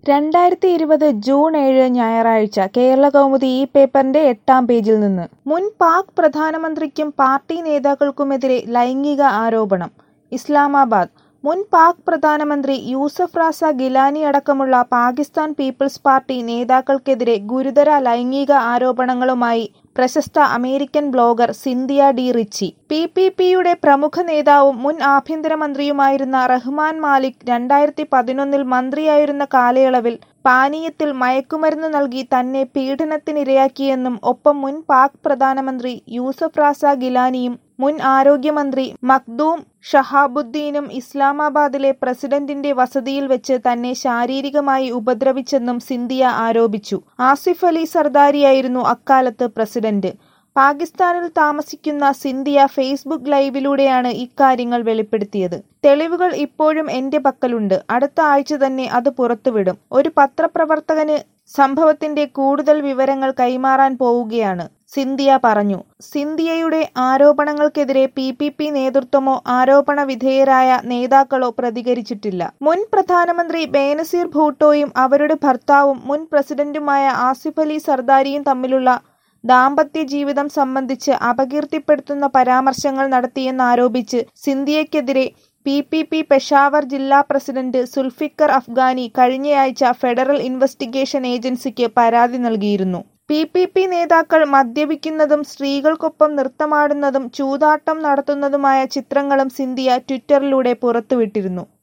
രണ്ടായിരത്തി ഇരുപത് ജൂൺ ഏഴ് ഞായറാഴ്ച കേരളകൗമുദി ഈ പേപ്പറിന്റെ എട്ടാം പേജിൽ നിന്ന് മുൻ പാക് പ്രധാനമന്ത്രിക്കും പാർട്ടി നേതാക്കൾക്കുമെതിരെ ലൈംഗിക ആരോപണം ഇസ്ലാമാബാദ് മുൻ പാക് പ്രധാനമന്ത്രി യൂസഫ് റാസ ഗിലാനി അടക്കമുള്ള പാകിസ്ഥാൻ പീപ്പിൾസ് പാർട്ടി നേതാക്കൾക്കെതിരെ ഗുരുതര ലൈംഗിക ആരോപണങ്ങളുമായി പ്രശസ്ത American blogger Cynthia D Ritchie P P പിയുടെ പ്രമുഖ നേതാവും മുൻ ആഭ്യന്തരമന്ത്രിയുമായിരുന്ന റഹ്മാൻ മാലിക് രണ്ടായിരത്തി പതിനൊന്നിൽ മന്ത്രിയായിരുന്ന കാലയളവിൽ പാനീയത്തിൽ മയക്കുമരുന്ന് നൽകി തന്നെ പീഡനത്തിനിരയാക്കിയെന്നും ഒപ്പം മുൻ പാക് പ്രധാനമന്ത്രി യൂസഫ് റാസ ഗിലാനിയും മുൻ ആരോഗ്യമന്ത്രി മഖ്ദൂം ഷഹാബുദ്ദീനും ഇസ്ലാമാബാദിലെ പ്രസിഡന്റിന്റെ വസതിയിൽ വെച്ച് തന്നെ ശാരീരികമായി ഉപദ്രവിച്ചെന്നും സിന്ധിയ ആരോപിച്ചു ആസിഫ് അലി സർദാരിയായിരുന്നു അക്കാലത്ത് പ്രസിഡന്റ് പാകിസ്ഥാനിൽ താമസിക്കുന്ന സിന്ധിയ ഫേസ്ബുക്ക് ലൈവിലൂടെയാണ് ഇക്കാര്യങ്ങൾ വെളിപ്പെടുത്തിയത് തെളിവുകൾ ഇപ്പോഴും എന്റെ പക്കലുണ്ട് അടുത്ത ആഴ്ച തന്നെ അത് പുറത്തുവിടും ഒരു പത്രപ്രവർത്തകന് സംഭവത്തിന്റെ കൂടുതൽ വിവരങ്ങൾ കൈമാറാൻ പോവുകയാണ് സിന്ധിയ പറഞ്ഞു സിന്ധിയയുടെ ആരോപണങ്ങൾക്കെതിരെ പി പി പി നേതൃത്വമോ ആരോപണ വിധേയരായ നേതാക്കളോ പ്രതികരിച്ചിട്ടില്ല മുൻ പ്രധാനമന്ത്രി ബേനസീർ ഭൂട്ടോയും അവരുടെ ഭർത്താവും മുൻ പ്രസിഡന്റുമായ ആസിഫ് അലി സർദാരിയും തമ്മിലുള്ള ദാമ്പത്യ ജീവിതം സംബന്ധിച്ച് അപകീർത്തിപ്പെടുത്തുന്ന പരാമർശങ്ങൾ നടത്തിയെന്നാരോപിച്ച് സിന്ധിയയ്ക്കെതിരെ പി പി പി പെഷാവർ ജില്ലാ പ്രസിഡന്റ് സുൽഫിക്കർ അഫ്ഗാനി കഴിഞ്ഞയാഴ്ച ഫെഡറൽ ഇൻവെസ്റ്റിഗേഷൻ ഏജൻസിക്ക് പരാതി നൽകിയിരുന്നു പി പി പി നേതാക്കൾ മദ്യപിക്കുന്നതും സ്ത്രീകൾക്കൊപ്പം നൃത്തമാടുന്നതും ചൂതാട്ടം നടത്തുന്നതുമായ ചിത്രങ്ങളും സിന്ധിയ ട്വിറ്ററിലൂടെ പുറത്തുവിട്ടിരുന്നു